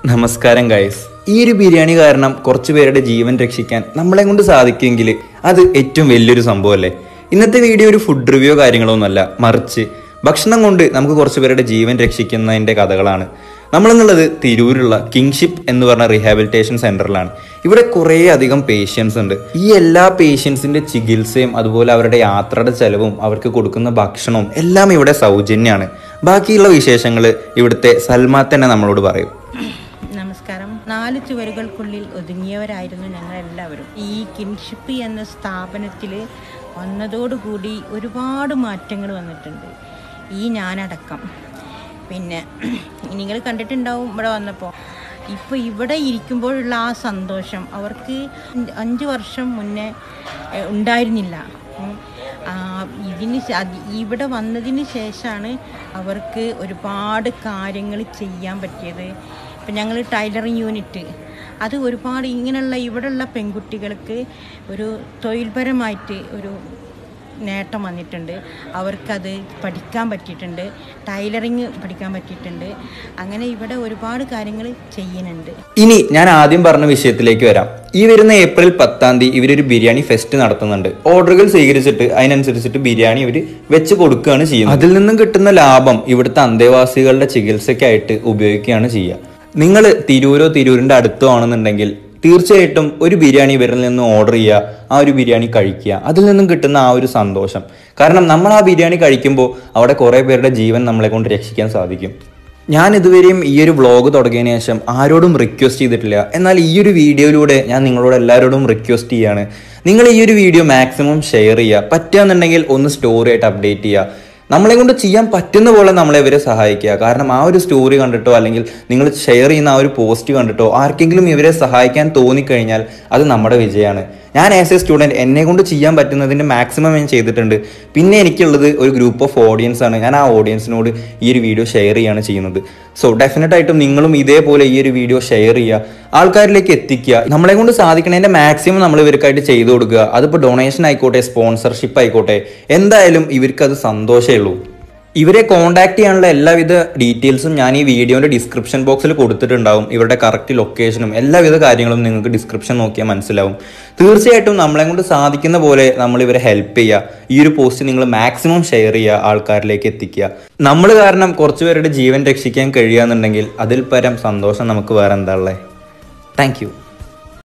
നമസ്കാരം ഗൈസ് ഈ ഒരു ബിരിയാണി കാരണം കുറച്ച് പേരുടെ ജീവൻ രക്ഷിക്കാൻ നമ്മളെ കൊണ്ട് സാധിക്കുമെങ്കിൽ അത് ഏറ്റവും വലിയൊരു സംഭവമല്ലേ ഇന്നത്തെ വീഡിയോ ഒരു ഫുഡ് റിവ്യൂ കാര്യങ്ങളോ ഒന്നുമല്ല മറിച്ച് ഭക്ഷണം കൊണ്ട് നമുക്ക് കുറച്ച് പേരുടെ ജീവൻ രക്ഷിക്കുന്നതിൻ്റെ കഥകളാണ് നമ്മളെന്നുള്ളത് തിരൂരുള്ള കിങ്ഷിപ്പ് എന്ന് പറഞ്ഞ റീഹാബിലിറ്റേഷൻ സെന്ററിലാണ് ഇവിടെ കുറേ അധികം പേഷ്യൻസ് ഉണ്ട് ഈ എല്ലാ പേഷ്യൻസിന്റെ ചികിത്സയും അതുപോലെ അവരുടെ യാത്രയുടെ ചെലവും അവർക്ക് കൊടുക്കുന്ന ഭക്ഷണവും എല്ലാം ഇവിടെ സൗജന്യമാണ് ബാക്കിയുള്ള വിശേഷങ്ങൾ ഇവിടുത്തെ സൽമാ തന്നെ നമ്മളോട് പറയും നമസ്കാരം നാല് ചുവരുകൾക്കുള്ളിൽ ഒതുങ്ങിയവരായിരുന്നു ഞങ്ങൾ എല്ലാവരും ഈ കിൻഷിപ്പ് എന്ന സ്ഥാപനത്തിൽ വന്നതോടുകൂടി ഒരുപാട് മാറ്റങ്ങൾ വന്നിട്ടുണ്ട് ഈ ഞാനടക്കം പിന്നെ നിങ്ങൾ കണ്ടിട്ടുണ്ടാവും ഇവിടെ വന്നപ്പോൾ ഇപ്പോൾ ഇവിടെ ഇരിക്കുമ്പോഴുള്ള ആ സന്തോഷം അവർക്ക് അഞ്ച് വർഷം മുന്നേ ഏഹ്, ഉണ്ടായിരുന്നില്ല ഉം. ആ, ഇതിന് ശ- അത് ഇവിടെ വന്നതിന് ശേഷമാണ് അവർക്ക് ഒരുപാട് കാര്യങ്ങൾ ചെയ്യാൻ പറ്റിയത് ഇപ്പം ഞങ്ങൾ ടൈലറിങ് യൂണിറ്റ് അത് ഒരുപാട് ഇങ്ങനെയുള്ള ഇവിടെയുള്ള പെൺകുട്ടികൾക്ക് ഒരു തൊഴിൽപരമായിട്ട് ഒരു നേട്ടം വന്നിട്ടുണ്ട് അവർക്കത് പഠിക്കാൻ പറ്റിയിട്ടുണ്ട് ടൈലറിങ് പഠിക്കാൻ പറ്റിയിട്ടുണ്ട് അങ്ങനെ ഇവിടെ ഒരുപാട് കാര്യങ്ങൾ ചെയ്യുന്നുണ്ട് ഇനി ഞാൻ ആദ്യം പറഞ്ഞ വിഷയത്തിലേക്ക് വരാം ഈ വരുന്ന ഏപ്രിൽ പത്താം തീയതി ഇവരൊരു ബിരിയാണി ഫെസ്റ്റ് നടത്തുന്നുണ്ട് ഓർഡറുകൾ സ്വീകരിച്ചിട്ട് അതിനനുസരിച്ചിട്ട് ബിരിയാണി ഇവർ വെച്ച് കൊടുക്കുകയാണ് ചെയ്യുന്നത് അതിൽ നിന്നും കിട്ടുന്ന ലാഭം ഇവിടുത്തെ അന്തേവാസികളുടെ ചികിത്സയ്ക്കായിട്ട് ഉപയോഗിക്കുകയാണ് ചെയ്യുക നിങ്ങൾ തിരൂരോ തിരൂരിന്റെ അടുത്തോ ആണെന്നുണ്ടെങ്കിൽ തീർച്ചയായിട്ടും ഒരു ബിരിയാണി ഇവരിൽ നിന്ന് ഓർഡർ ചെയ്യുക ആ ഒരു ബിരിയാണി കഴിക്കുക അതിൽ നിന്നും കിട്ടുന്ന ആ ഒരു സന്തോഷം കാരണം നമ്മൾ ആ ബിരിയാണി കഴിക്കുമ്പോൾ അവിടെ കുറേ പേരുടെ ജീവൻ നമ്മളെ കൊണ്ട് രക്ഷിക്കാൻ സാധിക്കും ഞാൻ ഇതുവരെയും ഈ ഒരു വ്ളോഗ് തുടങ്ങിയതിന് ശേഷം ആരോടും റിക്വസ്റ്റ് ചെയ്തിട്ടില്ല എന്നാൽ ഈ ഒരു വീഡിയോയിലൂടെ ഞാൻ നിങ്ങളോട് എല്ലാവരോടും റിക്വസ്റ്റ് ചെയ്യാണ് നിങ്ങൾ ഈ ഒരു വീഡിയോ മാക്സിമം ഷെയർ ചെയ്യുക പറ്റുകയെന്നുണ്ടെങ്കിൽ ഒന്ന് സ്റ്റോറി ആയിട്ട് അപ്ഡേറ്റ് ചെയ്യുക നമ്മളെ കൊണ്ട് ചെയ്യാൻ പറ്റുന്ന പോലെ നമ്മളെ ഇവരെ സഹായിക്കുക കാരണം ആ ഒരു സ്റ്റോറി കണ്ടിട്ടോ അല്ലെങ്കിൽ നിങ്ങൾ ഷെയർ ചെയ്യുന്ന ആ ഒരു പോസ്റ്റ് കണ്ടിട്ടോ ആർക്കെങ്കിലും ഇവരെ സഹായിക്കാൻ തോന്നിക്കഴിഞ്ഞാൽ അത് നമ്മുടെ വിജയമാണ് ഞാൻ ആസ് എ സ്റ്റുഡൻറ്റ് എന്നെ കൊണ്ട് ചെയ്യാൻ പറ്റുന്നതിൻ്റെ മാക്സിമം ഞാൻ ചെയ്തിട്ടുണ്ട് പിന്നെ എനിക്കുള്ളത് ഒരു ഗ്രൂപ്പ് ഓഫ് ഓഡിയൻസ് ആണ് ഞാൻ ആ ഓഡിയൻസിനോട് ഈ ഒരു വീഡിയോ ഷെയർ ചെയ്യാണ് ചെയ്യുന്നത് സോ ഡെഫിനറ്റ് ആയിട്ടും നിങ്ങളും ഇതേപോലെ ഈ ഒരു വീഡിയോ ഷെയർ ചെയ്യുക ആൾക്കാരിലേക്ക് എത്തിക്കുക നമ്മളെ കൊണ്ട് സാധിക്കണതിൻ്റെ മാക്സിമം നമ്മൾ ഇവർക്കായിട്ട് ചെയ്തു കൊടുക്കുക അതിപ്പോൾ ഡൊണേഷൻ ആയിക്കോട്ടെ സ്പോൺസർഷിപ്പ് ആയിക്കോട്ടെ എന്തായാലും ഇവർക്ക് അത് സന്തോഷമേ ഉള്ളൂ ഇവരെ കോൺടാക്ട് ചെയ്യാനുള്ള എല്ലാവിധ ഡീറ്റെയിൽസും ഞാൻ ഈ വീഡിയോന്റെ ഡിസ്ക്രിപ്ഷൻ ബോക്സിൽ കൊടുത്തിട്ടുണ്ടാവും ഇവരുടെ കറക്റ്റ് ലൊക്കേഷനും എല്ലാവിധ കാര്യങ്ങളും നിങ്ങൾക്ക് ഡിസ്ക്രിപ്ഷൻ നോക്കിയാൽ മനസ്സിലാവും തീർച്ചയായിട്ടും നമ്മളെ കൊണ്ട് സാധിക്കുന്ന പോലെ നമ്മൾ ഇവരെ ഹെൽപ്പ് ചെയ്യുക ഈ ഒരു പോസ്റ്റ് നിങ്ങൾ മാക്സിമം ഷെയർ ചെയ്യുക ആൾക്കാരിലേക്ക് എത്തിക്കുക നമ്മൾ കാരണം കുറച്ച് പേരുടെ ജീവൻ രക്ഷിക്കാൻ കഴിയുകയെന്നുണ്ടെങ്കിൽ അതിൽ പരം സന്തോഷം നമുക്ക് വേറെ എന്താ ഉള്ളത് താങ്ക് യു